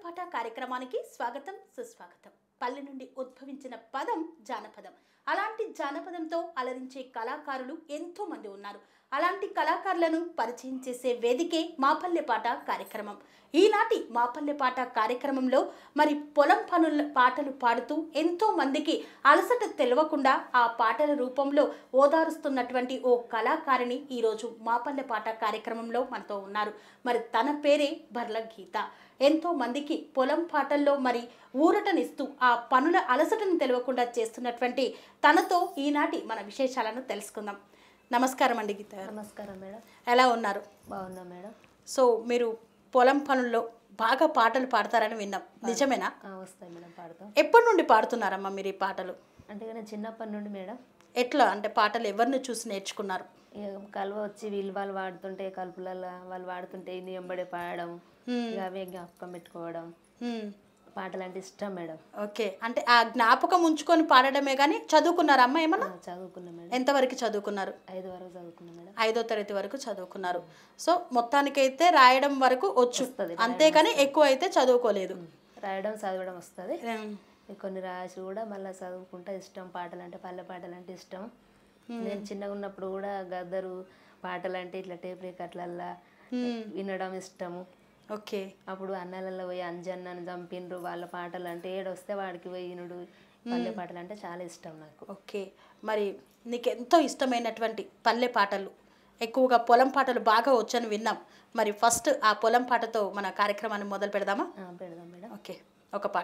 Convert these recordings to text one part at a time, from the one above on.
పాట కార్యక్రమానికి స్వాగతం సుస్వాగతం పల్లె నుండి ఉద్భవించిన పదం జానపదం అలాంటి జానపదంతో అలరించే కళాకారులు ఎంతో మంది ఉన్నారు అలాంటి కళాకారులను పరిచయం చేసే వేదికే మాపల్లె పాట కార్యక్రమం ఈనాటి మాపల్లె పాట కార్యక్రమంలో మరి పొలం పనుల పాటలు పాడుతూ ఎంతో మందికి అలసట తెలవకుండా ఆ పాటల రూపంలో ఓదారుస్తున్నటువంటి ఓ కళాకారిణి ఈరోజు మాపల్లె పాట కార్యక్రమంలో మనతో ఉన్నారు మరి తన పేరే బర్ల గీత ఎంతో మందికి పొలం పాటల్లో మరి ఊరటనిస్తూ ఆ పనుల అలసటను తెలియకుండా చేస్తున్నటువంటి తనతో ఈనాటి మన విశేషాలను తెలుసుకుందాం నమస్కారం అండి గీత గారు. నమస్కారం మేడం ఎలా ఉన్నారు బాగున్నా మేడం సో మీరు పొలం పనుల్లో బాగా పాటలు పాడతారని విన్నాం నిజమేనా ఆ, వస్తాయి మేడం పాడతాం ఎప్పటి నుండి పాడుతున్నారమ్మా మీరు ఈ పాటలు అంటే ఇక నేను చిన్నప్పటి నుండి మేడం ఎట్లా అంటే పాటలు ఎవరిని చూసి నేర్చుకున్నారు ఇక కలువ వచ్చి వీళ్ళు వాళ్ళు వాడుతుంటే కలుపులలో వాళ్ళు వాడుతుంటే ఇన్ని ఎంబడే పాడడం ఇక అవే జ్ఞాపకం పెట్టుకోవడం హ్మ్. పాటలు అంటే ఇష్టం మేడం ఓకే అంటే ఆ జ్ఞాపకం ఉంచుకొని పాడడమే కానీ చదువుకున్నారా అమ్మ ఆ, ఏమన్నా చదువుకున్నా మేడం ఎంతవరకు చదువుకున్నారు ఐదు వరకు చదువుకున్నా మేడం ఐదో తరగతి వరకు చదువుకున్నారు సో మొత్తానికైతే రాయడం వరకు వచ్చు వస్తది, అంతేకాని ఎక్కువ అయితే చదువుకోలేదు రాయడం చదవడం వస్తుంది ఉమ్, కొన్ని రాసి కూడా మళ్ళీ చదువుకుంటా ఇష్టం పాటలు అంటే పల్లె పాటలు అంటే ఇష్టం నేను చిన్నగా ఉన్నప్పుడు కూడా గద్దరు పాటలు అంటే ఇట్లా టేప్ రికార్డులల్లా వినడం ఇష్టము ఓకే అప్పుడు అన్నలలో పోయి అంజన్నను చంపిండ్రు వాళ్ళ పాటలు అంటే ఏడొస్తే వాడికి పోయినుడు పల్లె పాటలు అంటే చాలా ఇష్టం నాకు ఓకే మరి నీకు ఎంతో ఇష్టమైనటువంటి పల్లె పాటలు ఎక్కువగా పొలం పాటలు బాగా వచ్చని విన్నాం మరి ఫస్ట్ ఆ పొలం పాటతో మన కార్యక్రమాన్ని మొదలు పెడదామా ఆ, పెడదాం మేడం ఓకే ఒక పాట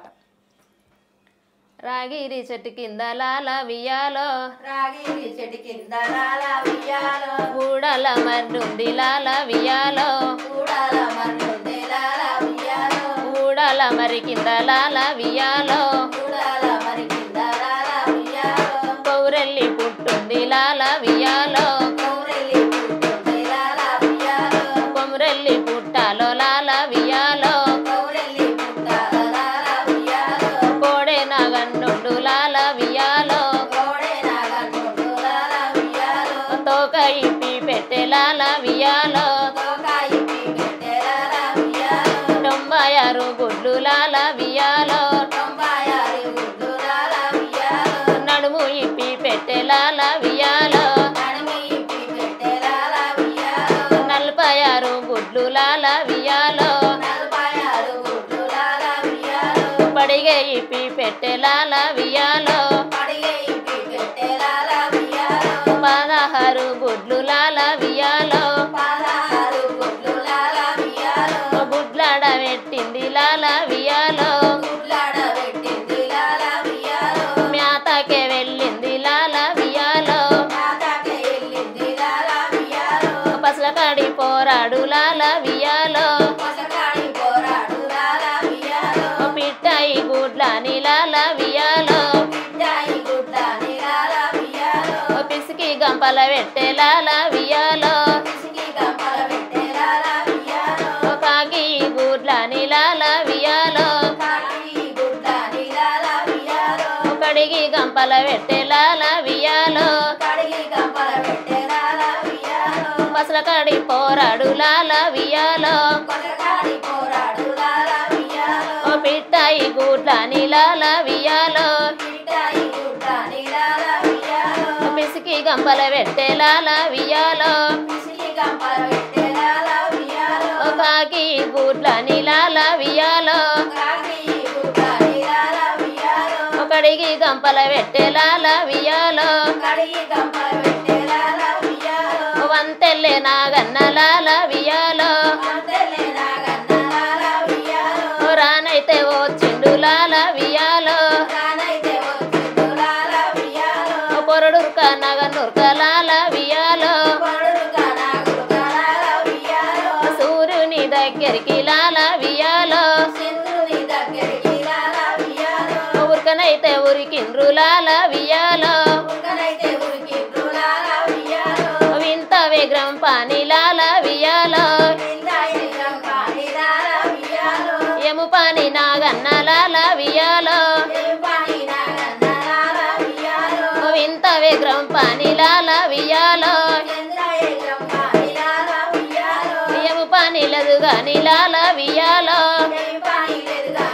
రాగిరి చెట్టు కింద లాల వియాలో రాగిరి చెట్టు కింద లాల ఉయ్యాలో, ఊడల మర్రుంది లాల వియాలో ఊడాల మన్నుంది లాల ఉయ్యాలో, ఊడల మరి కింద లాల వియాలో ఊడాల మరి కింద లాల ఉయ్యాలో, కౌరెల్లి పుట్టుంది లాల వియాలో కౌరెల్లి పుట్టింది లాల ఉయ్యాలో, కొమరెల్లి పుట్టాలో లాల వియాలో కౌరెల్లి పుట్టాల లాల ఉయ్యాలో, కోడే నగన్నుండు లాల వియాలో కోడె నాగన్నుండు లాల ఉయ్యాలో, తోక ఇప్పి పెట్టే లాల వియాలో తోకాయి పెట్టె లాల ఉయ్యాలో, తొంభై ఆరు గుడ్లు లాల వియాలో తొంభై ఆరు గుడ్డు లాల ఉయ్యాలో, నడుము ఇప్పి పెట్టే లాల వియాలో నడుము ఇప్పి పెట్టె లాల ఉయ్యాలో, నలభై ఆరు గుడ్లు లాల వియాలో నలభై ఆరు గుడ్డు లాల ఉయ్యాలో, పడిగే ఇప్పి పెట్టే లాల వియాలో పడిగే ఇప్పి పెట్టె లాల ఉయ్యాలో, పదహారు గుడ్లు లాల వియాలో పదహారు గుడ్లు లాల ఉయ్యాలో, గుడ్లాడ పెట్టింది లాల వియాలో గుడ్లాడ పెట్టింది లాల ఉయ్యాలో, మేతకే వెళ్ళింది లాల వియాలో మాతకే ఎల్లింది లాల ఉయ్యాలో, పసలకాడి పోరాడు లాల వియాలో పొసకాడి పోరాడు లాల ఉయ్యాలో, పిట్టాయి గుడ్లని లాల వియాలో బిడ్డాయి గుడ్డాని లాల ఉయ్యాలో, పిసికి గంపల పెట్టే లాల వియాలో పిసికి గంపల పెట్టె లాల ఉయ్యాలో, కాకి గుడ్లని లాల వియాలో కాకి గుడ్డాని లాల ఉయ్యాలో, కడిగి గంపల పెట్టే లాల వియాలో కడిగి గంపల పెట్టె లాల ఉయ్యాలో, పసలకాడి పోరాడు లాల వియాలో పొసకాడి పోరాడు లాల ఉయ్యాలో, పిట్టాయి గుడ్లని లాల వియాలో బిడ్డాయి గుడ్డాని లాల ఉయ్యాలో, పిసికి గంపల పెట్టే లాల వియాలో పిసికి గంపల పెట్టె లాల ఉయ్యాలో, కాకి గుడ్లని లాల వియాలో కాకి గుడ్డాని లాల ఉయ్యాలో, కడిగి గంపల పెట్టే లాల వియాలో కడిగి గంపల పెట్టె లాల ఉయ్యాలో, వంతెల్లే నాగన్న లాల వియాలో అంతలే నాగన్న లాల ఉయ్యాలో, రానైతే ఓ చిండు లాల వియాలో తానైతే వచ్చిండు లాల ఉయ్యాలో, పొరడుర్క నగనుర్క లాల వియాలో కొడురుగా నాగురుగా లాల ఉయ్యాలో, సూర్యుని దగ్గరికి లాల వియాలో చంద్రుని దగ్గరికి లాల ఉయ్యాలో, ఉరకనైతే ఉరికిండ్రు లాల వియాలో ఉరకనైతే ఉరికిండ్రు లాల ఉయ్యాలో, వింత విగ్రహం పాని లాల వియాలో విందాయి రంపాని లాల ఉయ్యాలో, ఎము పాని నాగన్న లాల వియాలో తెలుపాని నాగన్న లాల ఉయ్యాలో, వింత విగ్రహం పాని లాల వియాలో చంద్రాయి రంపాని లాల ఉయ్యాలో, ఎము పాని లదుగా లాల వియాలో తెలుపాని లేదుగా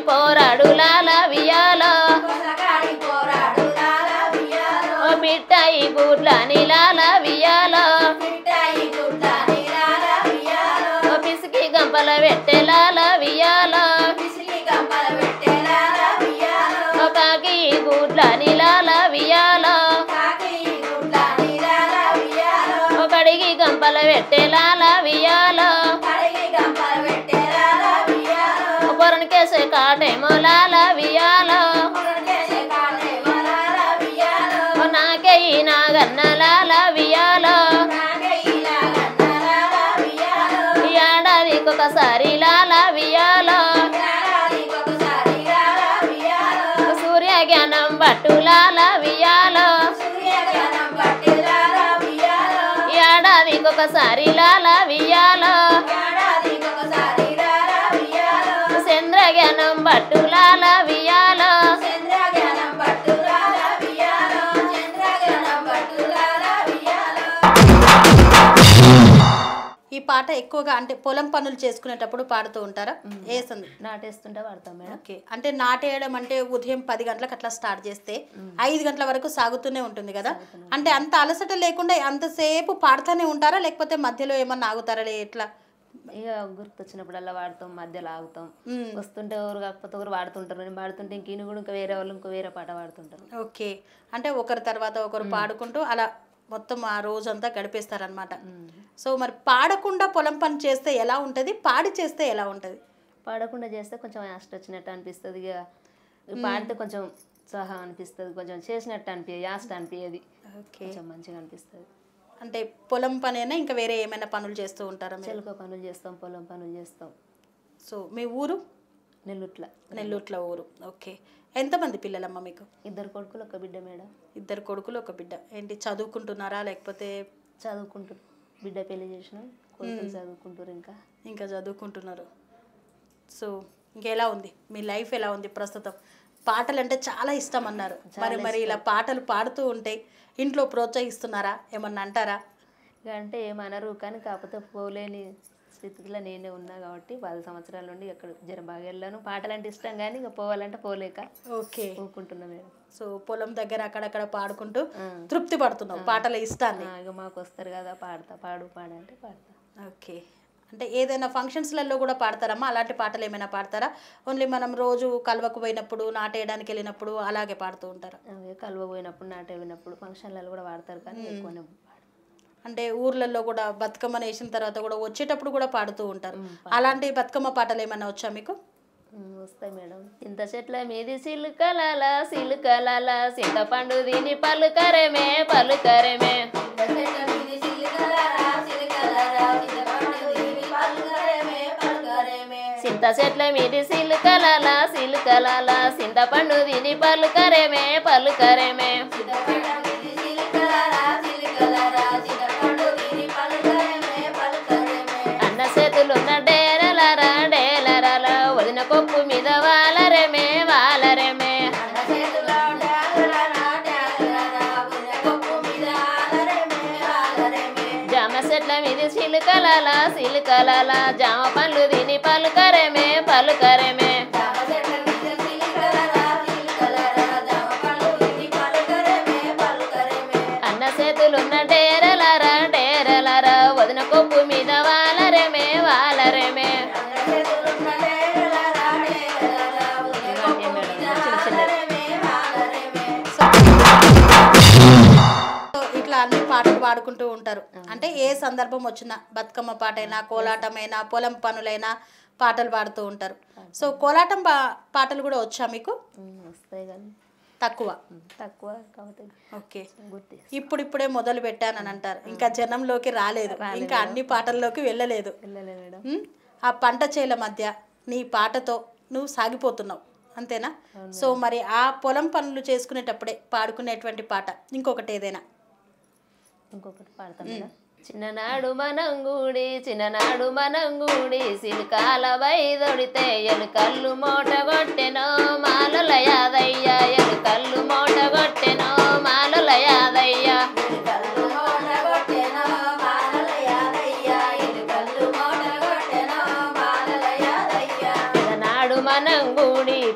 పోరాడులాల వియాలో కొసగాడి పోరాడు లాల వియాలో ఓ మిఠాయి గుడ్ల నిలాల వియాలో మిఠాయి గుడ్డ నీలాల వియాలో ఓ పిసికి గంపల పెట్టెలాల వియాలో పిసికి గంపల పెట్టే లాల వియాలో ఓ కాకి గుడ్ల నిలాల వియాలో కాకి గుడ్డ నీలాల వియాలో ఓ కడిగి గంపల పెట్టెలాల వియాలో కడిగి గంపల పెట్టే లాల వియాలో ఓ పొరనికేసే కాటేమో లాల వియాలో కొరకేసే కాలే వలాల వియాలో ఓ నాకే ఈ నాగన్నలాల వియాలో నాగే ఇలాగన్న లాల వియాలో ఈ ఏడాదికి ఒకసారి లాల వియాలో ఏడాదికి ఒకసారి లాల వియాలో సూర్య జ్ఞానం బట్టులాల వియాలో సూర్యగానం పట్టి లాల వియాలో ఈ ఏడాదికి ఒకసారి లాల వియాలో ఏడాదికి ఒకసారి లాల వియాలో చంద్ర జ్ఞానం బట్టులాల వియాలో చంద్రగణం పట్టులాల వియాలో చంద్రగణం పట్టులాల వియాలో ఈ పాట ఎక్కువగా అంటే పొలం పనులు చేసుకునేటప్పుడు పాడుతూ ఉంటారా ఏ సంది నాటేస్తుంటే వాడతాం మేడం ఓకే అంటే నాటేయడం అంటే ఉదయం పది గంటలకు అట్లా స్టార్ట్ చేస్తే ఐదు గంటల వరకు సాగుతూనే ఉంటుంది కదా అంటే అంత అలసట లేకుండా అంతసేపు పాడుతూనే ఉంటారా లేకపోతే మధ్యలో ఏమన్నా ఆగుతారా లే- ఎట్లా ఇక గుర్తొచ్చినప్పుడల్లా వాడతాం మధ్యలో ఆగుతాం మ్మ్. వస్తుంటే ఎవరు కాకపోతే ఒకరు వాడుతుంటారు నేను పాడుతుంటే ఇంక ఈయన కూడా ఇంకా వేరే వాళ్ళు ఇంకో వేరే పాట పాడుతుంటారు ఓకే అంటే ఒకరి తర్వాత ఒకరు పాడుకుంటూ అలా మొత్తం ఆ రోజంతా గడిపేస్తారనమాట సో మరి పాడకుండా పొలం పని చేస్తే ఎలా ఉంటుంది పాడి చేస్తే ఎలా ఉంటుంది పాడకుండా చేస్తే కొంచెం యాస్ట్ వచ్చినట్టు అనిపిస్తుంది ఇక పాడితే కొంచెం సహా అనిపిస్తుంది కొంచెం చేసినట్టు అనిపించదు యాస్ట్ అనిపించేది ఓకే కొంచెం మంచిగా అనిపిస్తుంది అంటే పొలం పనైనా ఇంకా వేరే ఏమైనా పనులు చేస్తూ ఉంటారా మీరు చెలుక పనులు చేస్తాం పొలం పనులు చేస్తాం సో మీ ఊరు నెల్లుట్ల నెల్లూట్ల ఊరు ఓకే ఎంతమంది పిల్లలమ్మ మీకు ఇద్దరు కొడుకులు ఒక బిడ్డ మేడం ఇద్దరు కొడుకులు ఒక బిడ్డ ఏంటి చదువుకుంటున్నారా లేకపోతే చదువుకుంటారు బిడ్డ పెళ్లి చేసినాం కొడుకులు చదువుకుంటారు ఇంకా ఇంకా చదువుకుంటున్నారు సో ఇంకెలా ఉంది మీ లైఫ్ ఎలా ఉంది ప్రస్తుతం పాటలు అంటే చాలా ఇష్టం అన్నారు మరి మరి ఇలా పాటలు పాడుతూ ఉంటే ఇంట్లో ప్రోత్సహిస్తున్నారా ఏమన్నా అంటారా ఇక అంటే ఏమనరు కానీ కాకపోతే పోలేని స్థితిలో నేనే ఉన్నా కాబట్టి పది సంవత్సరాల నుండి ఎక్కడ జర బాగా వెళ్ళాను పాటలు అంటే ఇష్టం కానీ ఇక పోవాలంటే పోలేక ఓకే ఊరుకుంటున్నా మేడం సో పొలం దగ్గర అక్కడక్కడ పాడుకుంటూ ఆ. తృప్తి పడుతున్నావు పాటల ఇష్టాన్ని ఆ, ఇక మాకు వస్తారు కదా పాడతా పాడు పాడంటే పాడతా ఓకే అంటే ఏదైనా ఫంక్షన్స్లలో కూడా పాడతారమ్మా అలాంటి పాటలు ఏమైనా పాడతారా ఓన్లీ మనం రోజు కలవకు పోయినప్పుడు నాటేయడానికి వెళ్ళినప్పుడు అలాగే పాడుతూ ఉంటారా అవి కలువ పోయినప్పుడు నాటే పోయినప్పుడు ఫంక్షన్లలో కూడా వాడతారు కానీ ఎక్కువనే పాడు అంటే ఊర్లలో కూడా బతుకమ్మను వేసిన తర్వాత కూడా వచ్చేటప్పుడు కూడా పాడుతూ ఉంటారు అలాంటి బతుకమ్మ పాటలు ఏమైనా వచ్చా మీకు ఉమ్, వస్తాయి మేడం చింత చెట్ల మీది సిలుకలాల సిలుకలాల చింతపండు దీని పలుకరమే పలుకరమే చింత చెట్ల మీది సిలుకలాల సిలుకలాల చింతపండు దీని పలుకరమే పలుకరమే అన్న చేతులున్న డేరలరా డేలరల వదిన కొప్పు మీద వాలరమే వాలరమే జామ చెట్ల మీద సిలుకలాల సిలుకలాల జామ పండ్లు తిని పలుకరమే పలుకరమే అన్న చేతులున్న డేరలరా డేరలరా వదిన కొప్పు మీద వాలరమే వాలరమే సో ఇట్లా అన్ని పాటలు పాడుకుంటూ ఉంటారు అంటే ఏ సందర్భం వచ్చినా బతుకమ్మ పాటైనా కోలాటమైనా పొలం పనులైనా పాటలు పాడుతూ ఉంటారు సో కోలాటం పా- పాటలు కూడా వచ్చా మీకు ఉమ్, వస్తాయి కానీ తక్కువ ఉమ్, తక్కువ కాబట్టి ఓకే గుర్తు ఇప్పుడు ఇప్పుడే మొదలు పెట్టానని అంటారు ఇంకా జనంలోకి రాలేదు ఇంకా అన్ని పాటల్లోకి వెళ్ళలేదు వెళ్ళలే మేడం ఉమ్, ఆ పంట చేల మధ్య నీ పాటతో నువ్వు సాగిపోతున్నావు అంతేనా సో మరి ఆ పొలం పనులు చేసుకునేటప్పుడే పాడుకునేటువంటి పాట ఇంకొకటి ఏదైనా ఇంకొకటి పాడతాం మేడం చిన్ననాడు మనంగూడి చిన్ననాడు మనంగూడి సిలికాల వైదొడితే ఎలుకల్లు మూటగొట్టెనో మాలల యాదయ్య ఎలుకల్లు మూటగొట్టెనో మాలల యాదయ్య చిన్ననాడు మనంగూడి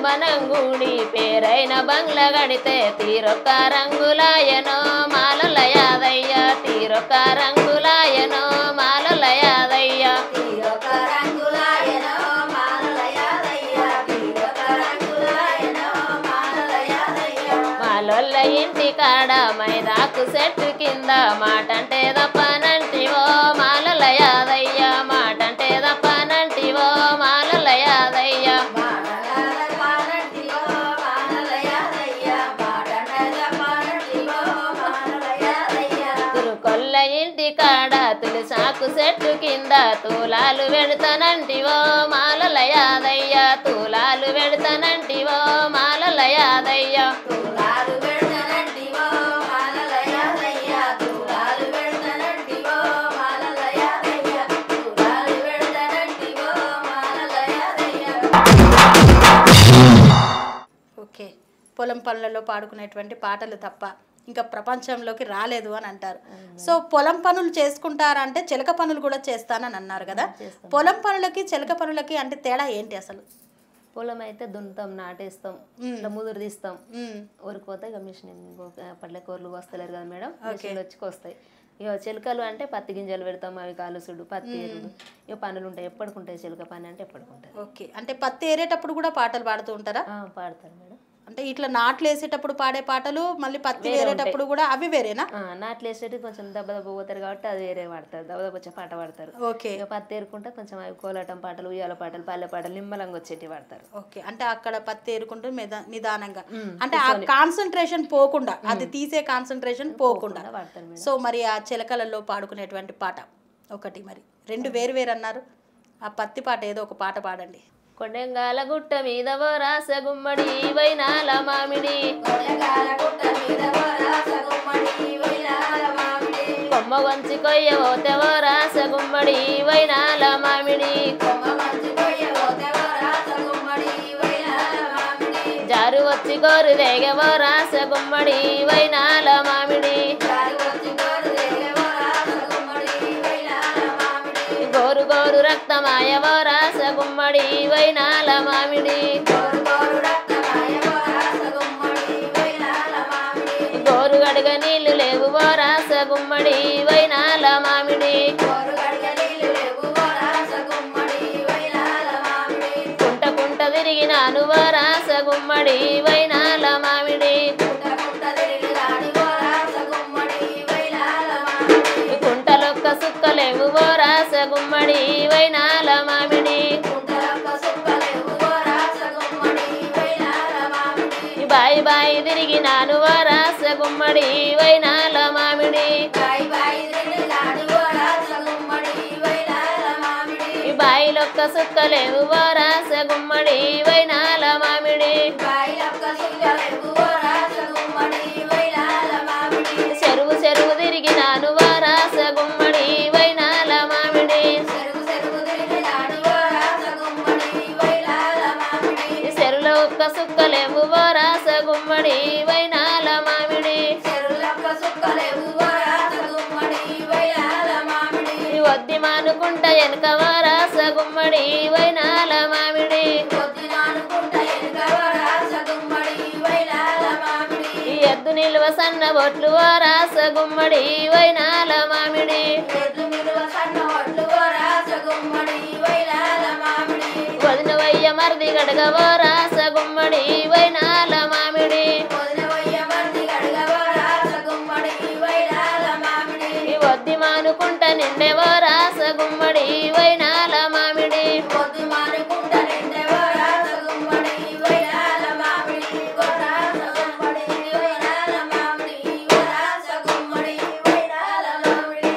మనం గూడి పేరైన బంగ్ల గడితే తీరొక్క రంగులాయనో మాలల యాదయ్య తీరొక్క రంగులాయనో మాలల యాదయ్య తీరొక రంగులాయనో మాలల యాదయ్య తీరొక రంగులాయనో మాలల యాదయ్య మాలొల్ల ఇంటి కాడ మైదాకు చెట్టు కింద మాటంటే దప్పనంటివో మాలల యాదయ్య మాటంటే దప్పనంటివో మాలల యాదయ్య మాటల పానంటివో మాలల యాదయ్య మాటల పానంటివో మాలల యాదయ్య తురుకొల్ల ఇంటి కాడ తులసాకు చెట్టు కింద తూలాలు వెడతానంటివో మాలల యాదయ్య తూలాలు వెడతానంటివో మాలల యాదయ్య తూలాలు పెడతానంటివో మాలల యాదయ్య తూలాలు పెడతానంటివో మాలల యాదయ్య తూలాలు పెడతానంటివో మాలల యాదయ్య ఓకే పొలం పనులలో పాడుకునేటువంటి పాటలు తప్ప ఇంకా ప్రపంచంలోకి రాలేదు అని అంటారు సో పొలం పనులు చేసుకుంటారంటే చిలక పనులు కూడా చేస్తానని అన్నారు కదా చేస్తాం. పొలం పనులకి చిలక పనులకి అంటే తేడా ఏంటి అసలు పొలం అయితే దున్నుతాం నాటేస్తాం మ్మ్. ఇట్లా ముదురు తీస్తాం మ్మ్. ఊరిపోతే ఇక మిషన్ పట్లకూరలు వస్తలేరు కదా మేడం మిషన్లు వచ్చి వస్తాయి ఇక చిలకలు అంటే పత్తి గింజలు పెడతాం అవి కాలుసుడు పత్తి ఎరుడు ఇక పనులు ఉంటాయి ఎప్పటికుంటాయి చిలక పని అంటే ఎప్పటికుంటాయి ఓకే అంటే పత్తి ఏరేటప్పుడు కూడా పాటలు పాడుతూ ఉంటారా ఆ, పాడతారు మేడం అంటే ఇట్లా నాట్లు వేసేటప్పుడు పాడే పాటలు మళ్ళీ పత్తి వేరేటప్పుడు కూడా అవి వేరేనా ఆ, నాట్లు వేసేటి కొంచెం దెబ్బ దెబ్బ పోతారు కాబట్టి అది వేరే పాడతారు దెబ్బ దెబ్బ వచ్చే పాట పాడతారు ఓకే ఇక పత్తి ఏరుకుంటే కొంచెం అవి కోలాటం పాటలు ఉయ్యాల పాటలు పల్లె పాటలు నిమ్మలంగా వచ్చేటివి పాడతారు ఓకే అంటే అక్కడ పత్తి ఏరుకుంటూ మెద- నిదానంగా అంటే ఆ కాన్సన్ట్రేషన్ పోకుండా అది తీసే కాన్సన్ట్రేషన్ పోకుండా అలా పాడతారు మేడం సో మరి ఆ చిలకలలో పాడుకునేటువంటి పాట ఒకటి మరి రెండు వేరు వేరు అన్నారు ఆ పత్తి పాట ఏదో ఒక పాట పాడండి కొండెంగాల గుట్ట మీద ఓ రాస గుమ్మడి వైనాల మామిడి కొమ్మ వంచి కొయ్య ఓతే ఓ రాస గుమ్మడి వైనాల మామిడి జారు వచ్చి గోరు దేగ ఓ రాస గుమ్మడి వైనాల మామిడి గోరు గోరు రక్తమాయ ఓ రాస గుమ్మడి వైనాల మామిడి గోరు గడుగ నీళ్లు లేవు ఓ రాస గుమ్మడి వైనాల మామిడి కుంట కుంట తిరిగినాను ఓ రాస గుమ్మడి వైనాల మామిడి కుంటలొక్క సుక్కలేవు ఓ రాస గుమ్మడి వైనాల మామిడి బాయి బాయి తిరిగినాను ఓ రాస గుమ్మడి వైనాల మామిడి ఈ బాయిలొక్క సుక్కలేవు ఓ రాస గుమ్మడి వైనాల మామిడి చెరువు చెరువు తిరిగినాను ఓ రాస గుమ్మడి వైనాల మామిడి ఈ చెరువులో ఒక్క సుక్కలేవు ఓ రాస గుమ్మడి వైనాల మామిడి ఈ వద్ది మానుకుంట వెనక ఓ రాస గుమ్మడి వైనాల మామిడి ఈ ఎద్దు నిలువ సన్న బొట్లు ఓ రాస గుమ్మడి వైనాల మామిడి వదిన వయ్య మరిది గడగ ఓ రాస గుమ్మడి వైనాల మామిడి ఈ వద్ది మానుకుంట నిండే ఓ రాస గుమ్మడి వైనాల మామిడి పొద్దు మానుకుంట నిండెవో రాసగుమ్మడి వైరాల మామిడి రాసగుమ్మడి వైరాల మామిడి రాసగుమ్మడి వైరాల మామిడి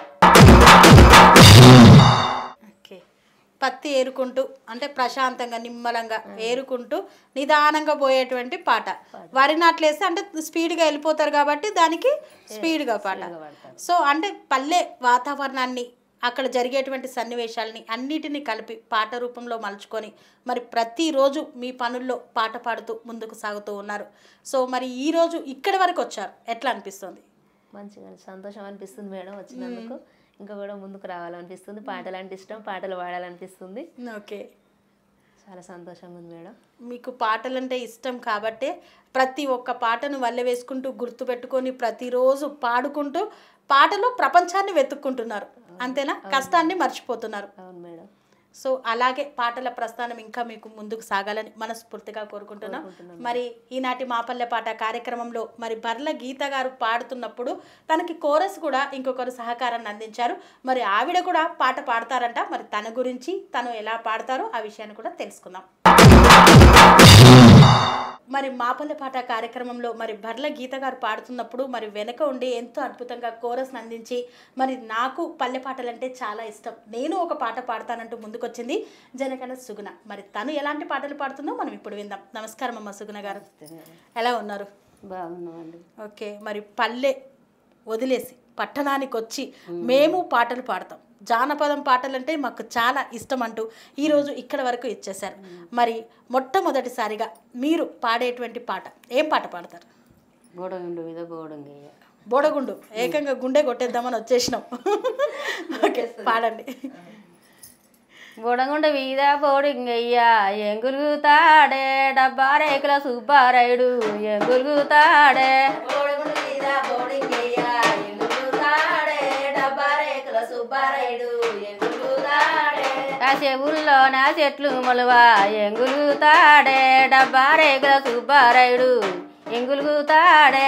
ఓకే పత్తి ఏరుకుంటూ అంటే ప్రశాంతంగా నిమ్మలంగా ఏరుకుంటూ నిదానంగా పోయేటువంటి పాట వరి నాట్లేస్తే అంటే స్పీడ్గా వెళ్ళిపోతారు కాబట్టి దానికి స్పీడ్గా పాట పాడతారు. సో అంటే పల్లె వాతావరణాన్ని అక్కడ జరిగేటువంటి సన్నివేశాలని అన్నిటినీ కలిపి పాట రూపంలో మలుచుకొని మరి ప్రతిరోజు మీ పనుల్లో పాట పాడుతూ ముందుకు సాగుతూ ఉన్నారు సో మరి ఈరోజు ఇక్కడి వరకు వచ్చారు ఎట్లా అనిపిస్తుంది మంచిగా సంతోషం అనిపిస్తుంది మేడం వచ్చినందుకు ఇంకా కూడా ముందుకు రావాలనిపిస్తుంది పాటలు అంటే ఇష్టం పాటలు పాడాలనిపిస్తుంది ఓకే చాలా సంతోషంగా ఉంది మేడం మీకు పాటలంటే ఇష్టం కాబట్టే ప్రతి ఒక్క పాటను వల్లె వేసుకుంటూ గుర్తుపెట్టుకొని ప్రతిరోజు పాడుకుంటూ పాటలో ప్రపంచాన్ని వెతుక్కుంటున్నారు అంతేనా కష్టాన్ని మర్చిపోతున్నారు అవును మేడం సో అలాగే పాటల ప్రస్థానం ఇంకా మీకు ముందుకు సాగాలని మనస్ఫూర్తిగా కోరుకుంటున్నాం మరి ఈనాటి మాపల్లె పాట కార్యక్రమంలో మరి బర్ల గీత గారు పాడుతున్నప్పుడు తనకి కోరస్ కూడా ఇంకొకరు సహకారాన్ని అందించారు మరి ఆవిడ కూడా పాట పాడతారంట మరి తన గురించి తను ఎలా పాడతారో ఆ విషయాన్ని కూడా తెలుసుకుందాం మరి మాపల్లె పాట కార్యక్రమంలో మరి బర్ల గీత గారు పాడుతున్నప్పుడు మరి వెనక ఉండి ఎంతో అద్భుతంగా కోరస్ని అందించి మరి నాకు పల్లె పాటలంటే చాలా ఇష్టం నేను ఒక పాట పాడతానంటూ ముందుకొచ్చింది జనగణ సుగుణ మరి తను ఎలాంటి పాటలు పాడుతుందో మనం ఇప్పుడు విందాం నమస్కారం అమ్మ సుగుణ గారు ఎలా ఉన్నారు బాగున్నామండి ఓకే మరి పల్లె వదిలేసి పట్టణానికి వచ్చి మేము పాటలు పాడతాం జానపదం పాటలు అంటే మాకు చాలా ఇష్టం అంటూ ఈరోజు ఇక్కడ వరకు ఇచ్చేశారు మరి మొట్టమొదటిసారిగా మీరు పాడేటువంటి పాట ఏం పాట పాడతారు బోడంగుండు మీద బోడంగయ్య బోడగుండు ఏకంగా గుండె కొట్టేద్దామని వచ్చేసినాం ఓకే పాడండి బోడంగుండ మీద బోడింగయ్య ఎంగులుగుతాడే డబ్బా రేకుల సుబ్బారాయుడు ఎంగులుగుతాడే ఆ చెవుల్లో నా చెట్లు మొలవా ఎంగులుగుతాడే డబ్బా రేకుల సుబ్బారాయుడు ఎంగులుగుతాడే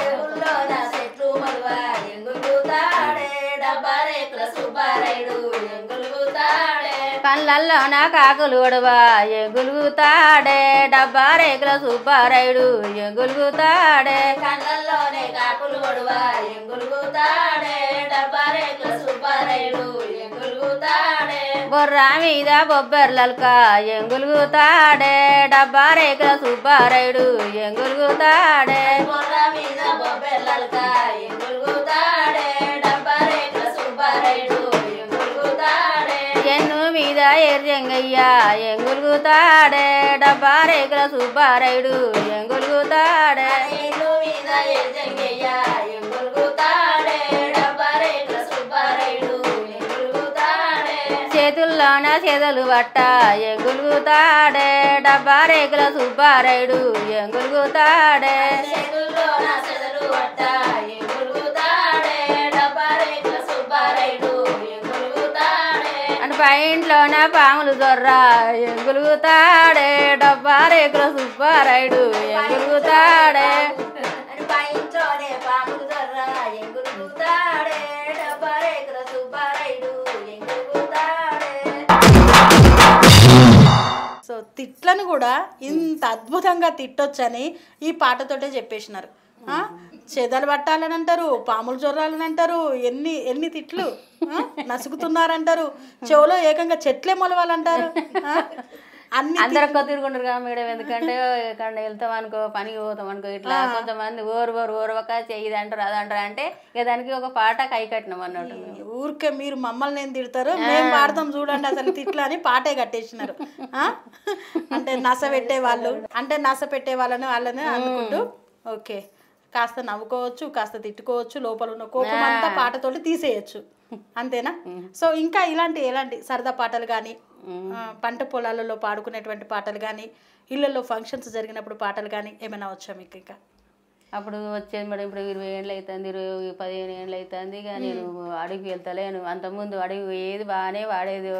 కళ్ళల్లో నా కాకులు ఒడవా ఎంగులుగుతాడే డబ్బా రేకుల సుబ్బారాయుడు ఎంగులుగుతాడే కళ్ళల్లోనే కాకులు ఒడువా ఎంగులుగుతాడే డబ్బా రేకుల సుబ్బారాయుడు ఎంగులుగుతాడే బొర్రా మీద బొబ్బెర్లల్క ఎంగులుగుతాడే డబ్బా రేకుల సుబ్బారాయుడు ఎంగులుగుతాడే బొర్ర మీద బొబ్బెల్లల్క ఎంగులుగుతాడే డబ్బా రేకుల సుబ్బారాయుడు ఎంగులుగుతాడే ఎన్ను మీద ఎర్జంగయ్య ఎంగులుగుతాడే డబ్బా రేకుల సుబ్బారాయుడు ఎంగులుగుతాడే నీళ్ళు మీద ఎజంగయ్య ఎంగులుగుతాడే డబ్బా రేకుల సుబ్బారాయుడు ఎంగులుగుతాడే చేతుల్లోన చేదలు పట్ట ఎంగులుగుతాడే డబ్బా రేకుల సుబ్బారాయుడు ఎంగులుగుతాడే చేతుల్లో నా సెదలు పట్ట ఎంగులుగుతాడే డబ్బా రేకుల సుబ్బారాయుడు ఎంగులుగుతాడే అని పైంట్లోన పాములు దొర్రా ఎంగులుగుతాడే డబ్బా రేకుల సుబ్బారాయుడు ఎంగులుగుతాడే అని పైంట్లోనే పాములు దొర్ర ఎంగులుగుతాడే డబ్బా రేకుల సుబ్బారాయుడు ఎంగులుగుతాడే సో తిట్లను కూడా ఇంత అద్భుతంగా తిట్టొచ్చని ఈ పాటతోటే చెప్పేసినారు ఆ? చెదలు పట్టాలని అంటారు పాములు జొర్రాలని అంటారు ఎన్ని ఎన్ని తిట్లు ఆ? నసుకుతున్నారంటారు చెవులో ఏకంగా చెట్లే మొలవాలంటారు ఆ? అన్ని అందరు ఒక్క తిరుగుంటారు కదా మేడం ఎందుకంటే ఎక్కడ వెళ్తాం అనుకో పనికి పోతాం అనుకో ఇట్లా కొంతమంది ఓరు ఓరు ఓరవక చెయ్యి అంటారు అది అంటారు అంటే ఇక దానికి ఒక పాట కై కట్టినాం అన్నట్టు మేము. ఊరికే మీరు మమ్మల్ని ఏం తిడతారు మేము పాడతాం చూడండి అసలు తిట్లు అని పాటే కట్టేసినారు ఆ? అంటే నస పెట్టే వాళ్ళు అంటే నస పెట్టే వాళ్ళని వాళ్ళని అనుకుంటూ ఓకే కాస్త నవ్వుకోవచ్చు కాస్త తిట్టుకోవచ్చు లోపల ఉన్న కోపం అంతా పాటతోటి తీసేయచ్చు అంతేనా సో ఇంకా ఇలాంటి ఎలాంటి సరదా పాటలు కానీ పంట పొలాలలో పాడుకునేటువంటి పాటలు కానీ ఇళ్ళల్లో ఫంక్షన్స్ జరిగినప్పుడు పాటలు కానీ ఏమైనా వచ్చా మీకు ఇంకా అప్పుడు వచ్చేది మేడం ఇప్పుడు ఇరవై ఏళ్ళు అవుతుంది ఇరవై పదిహేను ఏళ్ళు అవుతుంది ఇక నేను అడవికి వెళ్తలేను అంతకుముందు అడవి ఏది బాగానే వాడేది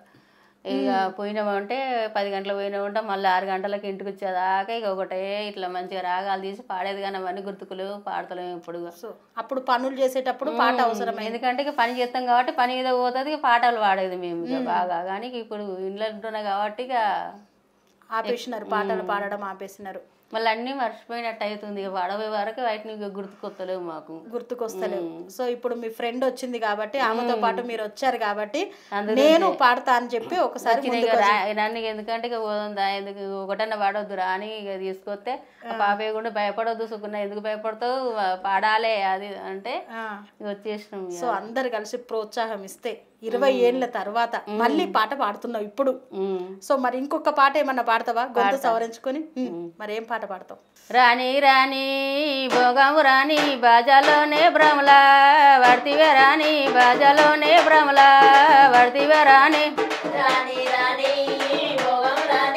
ఇక పోయినామంటే పది గంటలకు పోయినామంటే మళ్ళీ ఆరు గంటలకు ఇంటికి వచ్చేదాకా ఇక ఒకటే ఇట్లా మంచిగా రాగాలు తీసి పాడేది కానీ అవన్నీ గుర్తుకులేవు పాడతలేము ఇప్పుడు సో అప్పుడు పనులు చేసేటప్పుడు పాట అవసరమైంది ఎందుకంటే ఇక పని చేస్తాం కాబట్టి పని మీద పోతుంది ఇక పాటలు పాడేది మేము ఇక బాగా కానీ ఇక ఇప్పుడు ఇంట్లో ఉంటున్నాం కాబట్టి ఇక ఆపేసినారు పాటలు పాడడం ఆపేసినారు మళ్ళీ అన్నీ మర్చిపోయినట్టు అవుతుంది ఇక పడవే వరకు వాటిని ఇక గుర్తుకొత్తలేవు మాకు గుర్తుకొస్తలేవు సో ఇప్పుడు మీ ఫ్రెండ్ వచ్చింది కాబట్టి ఆమెతో పాటు మీరు వచ్చారు కాబట్టి నేను పాడతా అని చెప్పి ఒకసారి వచ్చిన ఇక రా నన్ను ఎందుకంటే ఇక పోదా ఎందుకు ఒకటన్నా పాడొద్దు రా అని ఇక తీసుకొస్తే ఆ పాప కూడా భయపడొద్దు సుకున్న ఎందుకు భయపడతావు వా- పాడాలే అది అంటే ఆ, ఇక వచ్చేసినాం ఇక. సో అందరు కలిసి ప్రోత్సాహం ఇస్తే ఇరవై ఏళ్ళ తర్వాత మళ్ళీ పాట పాడుతున్నావు ఇప్పుడు ఉమ్. సో మరి ఇంకొక పాట ఏమన్నా పాడతావా గొంతు సవరించుకొని ఉమ్, మరి ఏం పాట పాడతావు రాణి రాణి భోగము రాణి బాజాలోనే భ్రమలా వడితివే రాణి బాజాలోనే భ్రమలా వడితివే రాణి రాణి రాణి భోగం రాణి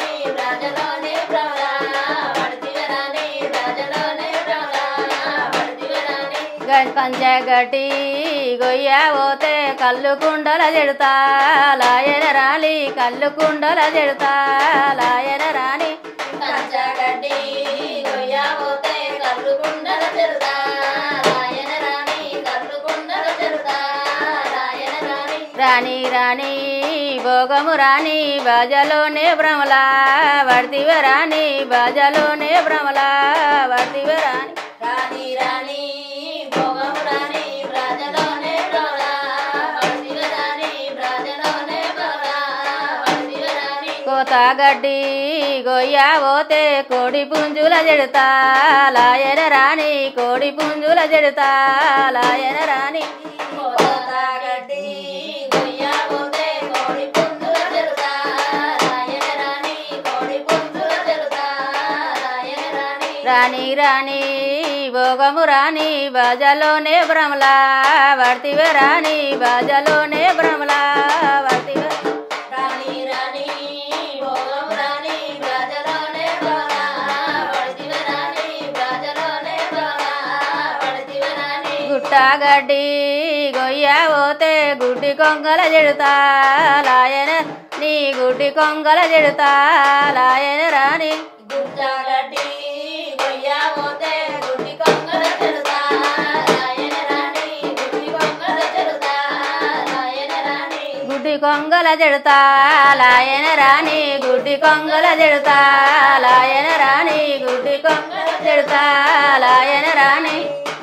కంచగట్టి గొయ్య పోతే కళ్ళు కుండల జడుతా లాయన రాణి కళ్ళు కుండల జడుతా లాయన రాణి కంచగడ్డి గొయ్య పోతే కళ్ళు కుండల చెరుతా రాయన రాణి కళ్ళు కుండల చెరుతా రాయన రాణి రాణి రాణి భోగము రాణి బాజలోనే భ్రమలా వర్తివ రాణి బాజలోనే భ్రమలా వర్తివ రాణి రాణి రాణి భోగము రాణి బ్రాజలోనే డోలా వడిదివ రాణి బ్రాజలోనే డోలా వడిదివ రాణి కోత గడ్డి గొయ్య పోతే కోడి పుంజుల జడుతా లాయన రాణి కోడి పుంజుల జడుతా లాయన రాణి కోతగడ్డి గొయ్య పోతే కోడి పుంజుల చెరుతా రాయన రాణి కోడి పుంజుల చెరుతా రాయన రాణి రాణి రాణి భోగము రాణి బాజలోనే భ్రమలా వర్తివ రాణి బాజలోనే భ్రమలా వర్తివ రాణి రాణి భోగము రాణి బ్రాజలోనే డోలా వడిదివ రాణి బ్రాజలోనే డోలా వడిదివ రాణి గుట్టగడ్డి గొయ్య పోతే గుడ్డి కొంగల జడుతా లాయన నీ గుడ్డి కొంగల జడుతా లాయన రాణి గుట్టగడ్డి గొయ్య పోతే గుడ్డి కొంగల చెరుతా రాయన రాణి గుడ్డి కొంగల చెరుతా రాయన రాణి గుడ్డి కొంగల జడుతా లాయన రాణి గుడ్డి కొంగల జడుతా లాయన రాణి గుడ్డి కొంగల జడుతా లాయన రాణి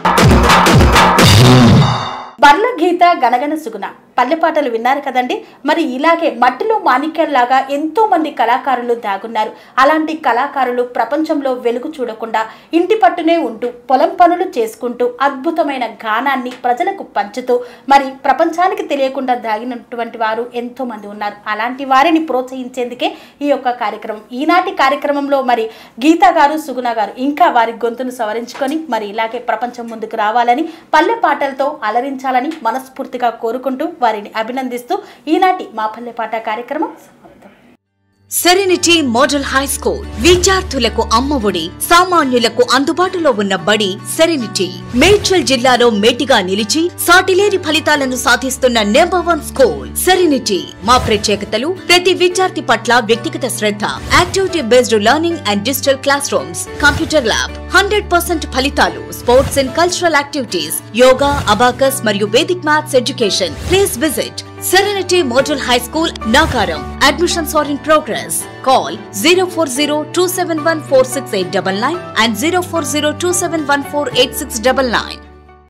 బర్ల గీత గనగన సుగుణ పల్లె పాటలు విన్నారు కదండి మరి ఇలాగే మట్టిలో మాణిక్యాల్లాగా ఎంతో మంది కళాకారులు దాగున్నారు అలాంటి కళాకారులు ప్రపంచంలో వెలుగు చూడకుండా ఇంటి పట్టునే ఉంటూ పొలం పనులు చేసుకుంటూ అద్భుతమైన గానాన్ని ప్రజలకు పంచుతూ మరి ప్రపంచానికి తెలియకుండా దాగినటువంటి వారు ఎంతో మంది ఉన్నారు అలాంటి వారిని ప్రోత్సహించేందుకే ఈ యొక్క కార్యక్రమం ఈనాటి కార్యక్రమంలో మరి గీత గారు సుగుణ గారు ఇంకా వారి గొంతును సవరించుకొని మరి ఇలాగే ప్రపంచం ముందుకు రావాలని పల్లె పాటలతో అలరించాలని మనస్ఫూర్తిగా కోరుకుంటూ వారిని అభినందిస్తూ ఈనాటి మా పల్లె పాట కార్యక్రమం సమాప్తం సెరెనిటీ మోడల్ హై స్కూల్ విద్యార్థులకు అమ్మఒడి సామాన్యులకు అందుబాటులో ఉన్న బడి సెరెనిటీ మేడ్చల్ జిల్లాలో మేటిగా నిలిచి సాటిలేని ఫలితాలను సాధిస్తున్న నెంబర్ వన్ స్కూల్ సెరెనిటీ మా ప్రత్యేకతలు ప్రతి విద్యార్థి పట్ల వ్యక్తిగత శ్రద్ధ activity based learning and digital classroom computer lab hundred percent ఫలితాలు sports and cultural activities yoga abacus మరియు Vedic maths education please visit Serenity Model High School, Nagaram. Admissions are in progress. Call 040 and 040 271 8699.